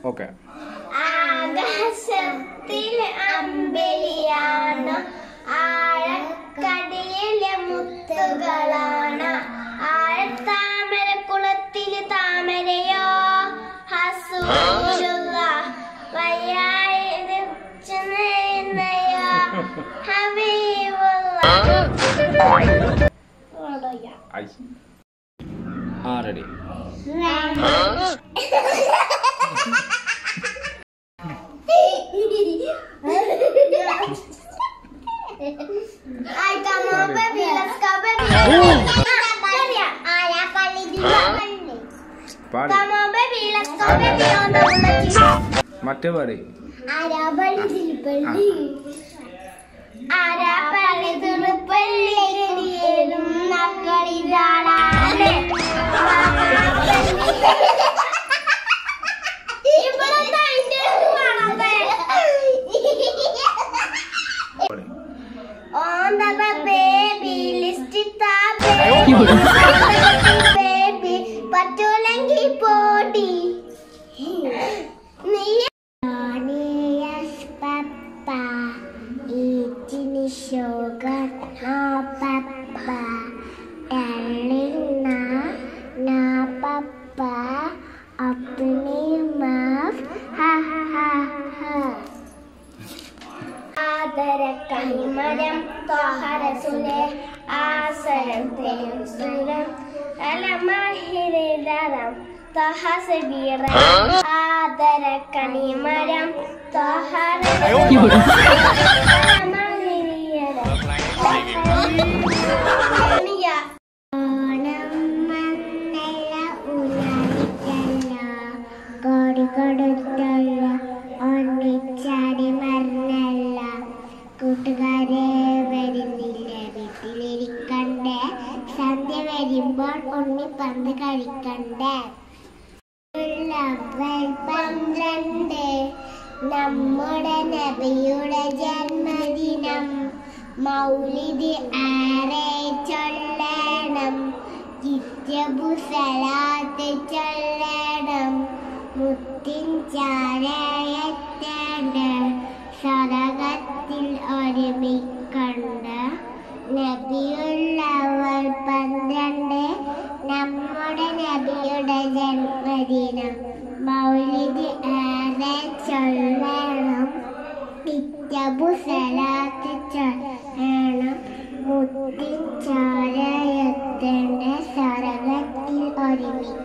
Okay ആകാശത്തിൽ അമ്പലിയാണ് ആഴക്കടയിലെ മുത്തുകളാണ് ആഴത്താമര കുളത്തില് താമരയോ ഹസൂലുള്ള വയ്യായത് ചെന്നയോ ഹബീബുള്ള ആ ready Ay, come on, baby, let's go, baby. Ay, പാടി Come on, baby, let's go, baby, on the bullet. മറ്റേ പാടി ആരാപ്പള്ളി പള്ളി ആരാപ്പള്ളി തിരുപ്പള്ളി കളിതാണ് പാടി On the baby list the baby പറ്റൂലെങ്കിൽ പോടി നീ Yes, Papa. Eating sugar, no, Papa. Darling, na, na, Papa. Open your mouth, ha, ha, ha. ആദര കണിമരം ത്വഹരസുലെ ആസരം തേം സുരം അലമാഹിരം ത്വഹസബീറ ആദര കണിമരം കോടി കൊടുത്തല്ല ഒന്നിച്ചാടി മറന്നല്ല കൂട്ടുകാരെ വരുന്നില്ല വീട്ടിലിരിക്കണ്ടേ സന്ധ്യ വരുമ്പോൾ ഉണ്ണിപ്പന്ത് കഴിക്കണ്ടേ ലവൽ പന്ത്രണ്ട് നമ്മുടെ നബിയുടെ ജന്മദിനം മൗലിദ് ആരെ ചൊല്ലണം കിറ്റബു സലാത്ത് ചൊല്ലണം മുത്തിൻ ചാരയത്തേണ്ട സദകത്തിൽ ഒരുമിക്കണ്ട നബിയുള്ളവൾ പന്ത്രണ്ട് നമ്മുടെ നബിയുടെ ജന്മദിനം മൗലിദ് ഏറെ ചൊല്ലണം കിറ്റബു സലാത്ത് ചൊല്ലണം മുത്തിൻ ചാരയത്തേണ്ട സദകത്തിൽ ഒരുമിക്കണം